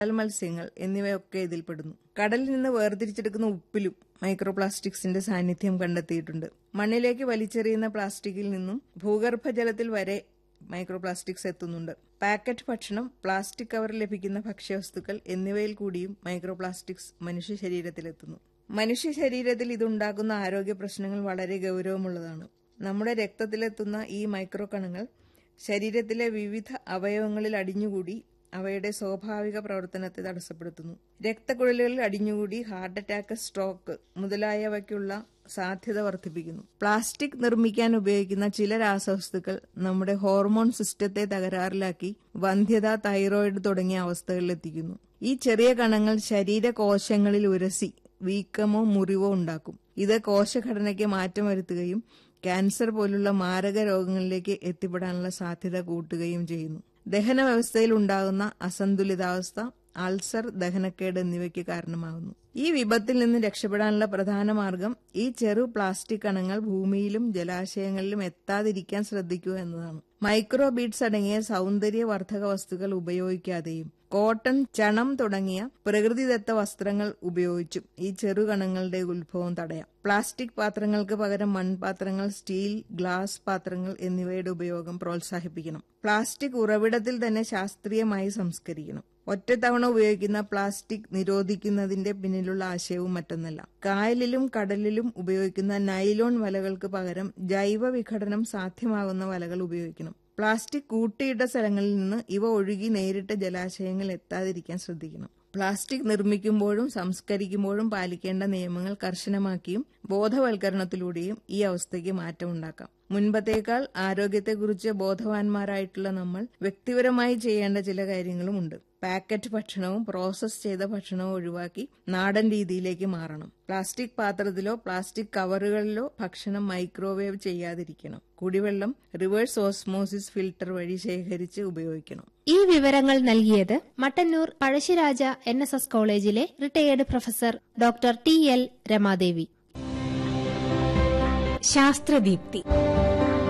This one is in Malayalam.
കടൽ മത്സ്യങ്ങൾ എന്നിവയൊക്കെ ഇതിൽപ്പെടുന്നു കടലിൽ നിന്ന് വേർതിരിച്ചെടുക്കുന്ന ഉപ്പിലും മൈക്രോപ്ലാസ്റ്റിക്സിന്റെ സാന്നിധ്യം കണ്ടെത്തിയിട്ടുണ്ട് മണ്ണിലേക്ക് വലിച്ചെറിയുന്ന പ്ലാസ്റ്റിക്കിൽ നിന്നും ഭൂഗർഭജലത്തിൽ വരെ മൈക്രോപ്ലാസ്റ്റിക്സ് എത്തുന്നുണ്ട് പാക്കറ്റ് ഭക്ഷണം പ്ലാസ്റ്റിക് കവറിൽ ലഭിക്കുന്ന ഭക്ഷ്യവസ്തുക്കൾ എന്നിവയിൽ കൂടിയും മൈക്രോപ്ലാസ്റ്റിക്സ് മനുഷ്യ ശരീരത്തിലെത്തുന്നു മനുഷ്യ ശരീരത്തിൽ ഇതുണ്ടാക്കുന്ന ആരോഗ്യ പ്രശ്നങ്ങൾ വളരെ ഗൗരവമുള്ളതാണ് നമ്മുടെ രക്തത്തിലെത്തുന്ന ഈ മൈക്രോ കണങ്ങൾ ശരീരത്തിലെ വിവിധ അവയവങ്ങളിൽ അടിഞ്ഞുകൂടി അവയുടെ സ്വാഭാവിക പ്രവർത്തനത്തെ തടസ്സപ്പെടുത്തുന്നു രക്തക്കുഴലുകളിൽ അടിഞ്ഞുകൂടി ഹാർട്ട് അറ്റാക്ക് സ്ട്രോക്ക് മുതലായവയ്ക്കുള്ള സാധ്യത വർദ്ധിപ്പിക്കുന്നു പ്ലാസ്റ്റിക് നിർമ്മിക്കാൻ ഉപയോഗിക്കുന്ന ചില രാസവസ്തുക്കൾ നമ്മുടെ ഹോർമോൺ സിസ്റ്റത്തെ തകരാറിലാക്കി വന്ധ്യത തൈറോയിഡ് തുടങ്ങിയ അവസ്ഥകളിലെത്തിക്കുന്നു ഈ ചെറിയ കണങ്ങൾ ശരീരകോശങ്ങളിൽ ഉരസി വീക്കമോ മുറിവോ ഉണ്ടാക്കും ഇത് കോശഘടനയ്ക്ക് മാറ്റം വരുത്തുകയും ക്യാൻസർ പോലുള്ള മാരക രോഗങ്ങളിലേക്ക് എത്തിപ്പെടാനുള്ള സാധ്യത കൂട്ടുകയും ചെയ്യുന്നു ദഹന വ്യവസ്ഥയിൽ ഉണ്ടാകുന്ന അസന്തുലിതാവസ്ഥ അൾസർ ദഹനക്കേട് എന്നിവയ്ക്ക് കാരണമാകുന്നു ഈ വിപത്തിൽ നിന്ന് രക്ഷപ്പെടാനുള്ള പ്രധാന മാർഗം ഈ ചെറു പ്ലാസ്റ്റിക് കണങ്ങൾ ഭൂമിയിലും ജലാശയങ്ങളിലും എത്താതിരിക്കാൻ ശ്രദ്ധിക്കുക എന്നതാണ് മൈക്രോ ബീഡ്സ് അടങ്ങിയ സൗന്ദര്യവർദ്ധക വസ്തുക്കൾ ഉപയോഗിക്കാതെയും കോട്ടൺ ചണം തുടങ്ങിയ പ്രകൃതിദത്ത വസ്ത്രങ്ങൾ ഉപയോഗിച്ചും ഈ ചെറുകണങ്ങളുടെ ഉത്ഭവം തടയാം പ്ലാസ്റ്റിക് പാത്രങ്ങൾക്ക് പകരം മൺപാത്രങ്ങൾ സ്റ്റീൽ ഗ്ലാസ് പാത്രങ്ങൾ എന്നിവയുടെ ഉപയോഗം പ്രോത്സാഹിപ്പിക്കണം പ്ലാസ്റ്റിക് ഉറവിടത്തിൽ തന്നെ ശാസ്ത്രീയമായി സംസ്കരിക്കണം ഒറ്റത്തവണ ഉപയോഗിക്കുന്ന പ്ലാസ്റ്റിക് നിരോധിക്കുന്നതിന്റെ പിന്നിലുള്ള ആശയവും മറ്റൊന്നല്ല കായലിലും കടലിലും ഉപയോഗിക്കുന്ന നൈലോൺ വലകൾക്ക് പകരം ജൈവ വിഘടനം സാധ്യമാകുന്ന വലകൾ ഉപയോഗിക്കണം പ്ലാസ്റ്റിക് കൂട്ടിയിട്ട സ്ഥലങ്ങളിൽ നിന്ന് ഇവ ഒഴുകി നേരിട്ട് ജലാശയങ്ങൾ എത്താതിരിക്കാൻ ശ്രദ്ധിക്കണം പ്ലാസ്റ്റിക് നിർമ്മിക്കുമ്പോഴും സംസ്കരിക്കുമ്പോഴും പാലിക്കേണ്ട നിയമങ്ങൾ കർശനമാക്കിയും ബോധവൽക്കരണത്തിലൂടെയും ഈ അവസ്ഥയ്ക്ക് മാറ്റമുണ്ടാക്കാം മുൻപത്തേക്കാൾ ആരോഗ്യത്തെക്കുറിച്ച് ബോധവാന്മാരായിട്ടുള്ള നമ്മൾ വ്യക്തിപരമായി ചെയ്യേണ്ട ചില കാര്യങ്ങളുമുണ്ട് പാക്കറ്റ് ഭക്ഷണവും പ്രോസസ് ചെയ്ത ഭക്ഷണവും ഒഴിവാക്കി നാടൻ രീതിയിലേക്ക് മാറണം പ്ലാസ്റ്റിക് പാത്രത്തിലോ പ്ലാസ്റ്റിക് കവറുകളിലോ ഭക്ഷണം മൈക്രോവേവ് ചെയ്യാതിരിക്കണം കുടിവെള്ളം റിവേഴ്സ് ഓസ്മോസിസ് ഫിൽട്ടർ വഴി ശേഖരിച്ച് ഉപയോഗിക്കണം ഈ വിവരങ്ങൾ നൽകിയത് Mattannur Pazhassiraja N S S കോളേജിലെ retired professor doctor T L Ramadevi ശാസ്ത്രദീപ്തി